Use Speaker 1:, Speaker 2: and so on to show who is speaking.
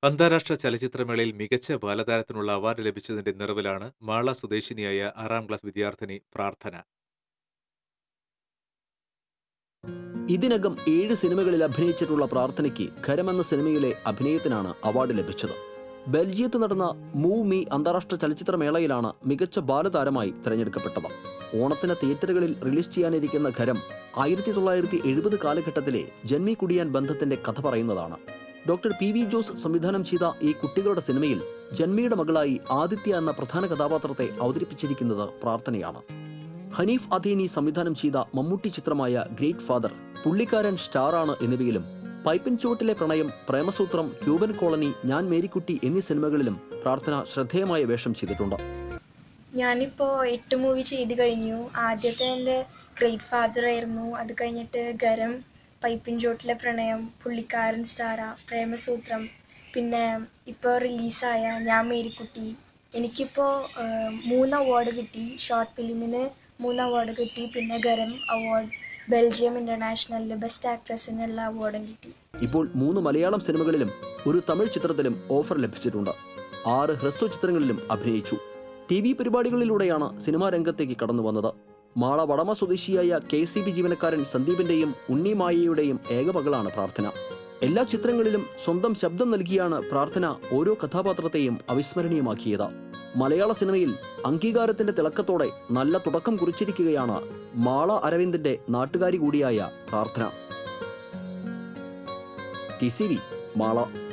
Speaker 1: അന്താരാഷ്ട്ര ചലച്ചിത്രമേളയിൽ മികച്ച ബാലതാരത്തിനുള്ള അവാർഡ് ലഭിച്ചതിന്റെ നിറവിലാണ് മാള സ്വദേശിനിയായ ആറാം ക്ലാസ് വിദ്യാർത്ഥിനി പ്രാർത്ഥന
Speaker 2: ഇതിനകം ഏഴ് സിനിമകളിൽ അഭിനയിച്ചിട്ടുള്ള പ്രാർത്ഥനയ്ക്ക് ഖരം എന്ന സിനിമയിലെ അഭിനയത്തിനാണ് അവാർഡ് ലഭിച്ചത് ബെൽജിയത്ത് നടന്ന മൂവ് മീ അന്താരാഷ്ട്ര ചലച്ചിത്രമേളയിലാണ് മികച്ച ബാലതാരമായി തിരഞ്ഞെടുക്കപ്പെട്ടത് ഓണത്തിന് തിയേറ്ററുകളിൽ റിലീസ് ചെയ്യാനിരിക്കുന്ന ഖരം ആയിരത്തി തൊള്ളായിരത്തി എഴുപത് കാലഘട്ടത്തിലെ ജന്മി കുടിയാൻ ബന്ധത്തിന്റെ കഥ പറയുന്നതാണ് ഡോക്ടർ പി വി ജോസ് സംവിധാനം ചെയ്ത ഈ കുട്ടികളുടെ സിനിമയിൽ ജന്മിയുടെ മകളായി ആദിത്യ എന്ന പ്രധാന കഥാപാത്രത്തെ അവതരിപ്പിച്ചിരിക്കുന്നത് പ്രാർത്ഥനയാണ് ഹനീഫ് അദീനി സംവിധാനം ചെയ്ത മമ്മൂട്ടി ചിത്രമായ ഗ്രേറ്റ് ഫാദർ പുള്ളിക്കാരൻ സ്റ്റാറാണ് എന്നിവയിലും പൈപ്പിൻ ചുവട്ടിലെ പ്രണയം പ്രേമസൂത്രം ക്യൂബൻ കോളനി ഞാൻ മേരിക്കുട്ടി എന്നീ സിനിമകളിലും പ്രാർത്ഥന ശ്രദ്ധേയമായ വേഷം ചെയ്തിട്ടുണ്ട്
Speaker 3: ഞാനിപ്പോൾ എട്ട് മൂവി ചെയ്ത് കഴിഞ്ഞു ആദ്യത്തെ എൻ്റെ ഗ്രേറ്റ് ഫാദർ ആയിരുന്നു അത് കഴിഞ്ഞിട്ട് ഗരം പൈപ്പിൻ ചോട്ടിലെ പ്രണയം പുള്ളിക്കാരൻ സ്റ്റാറ പ്രേമസൂത്രം പിന്നെ ഇപ്പോൾ റിലീസായ ഞാൻ മേരിക്കുട്ടി എനിക്കിപ്പോൾ മൂന്ന് അവാർഡ് കിട്ടി ഷോർട്ട് ഫിലിമിന് മൂന്ന് അവാർഡ് കിട്ടി പിന്നെ ഗരം അവാർഡ് ബെൽജിയം ഇൻ്റർനാഷണലിൽ ബെസ്റ്റ് ആക്ട്രസിനുള്ള അവാർഡും കിട്ടി
Speaker 2: ഇപ്പോൾ മൂന്ന് മലയാളം സിനിമകളിലും ഒരു തമിഴ് ചിത്രത്തിലും ഓഫർ ലഭിച്ചിട്ടുണ്ട് ആറ് ഹ്രസ്വ ചിത്രങ്ങളിലും അഭിനയിച്ചു ടി വി പരിപാടികളിലൂടെയാണ് സിനിമാ രംഗത്തേക്ക് കടന്നു വന്നത് മാള വടമ സ്വദേശിയായ കെ സി ബി ജീവനക്കാരൻ സന്ദീപിന്റെയും ഉണ്ണിമായയുടെയും ഏകമകളാണ് പ്രാർത്ഥന എല്ലാ ചിത്രങ്ങളിലും സ്വന്തം ശബ്ദം നൽകിയാണ് പ്രാർത്ഥന ഓരോ കഥാപാത്രത്തെയും അവിസ്മരണീയമാക്കിയത് മലയാള സിനിമയിൽ അംഗീകാരത്തിന്റെ തിളക്കത്തോടെ നല്ല തുടക്കം കുറിച്ചിരിക്കുകയാണ് മാള അരവിന്ദിന്റെ നാട്ടുകാരി കൂടിയായ പ്രാർത്ഥന ടി സി വി മാള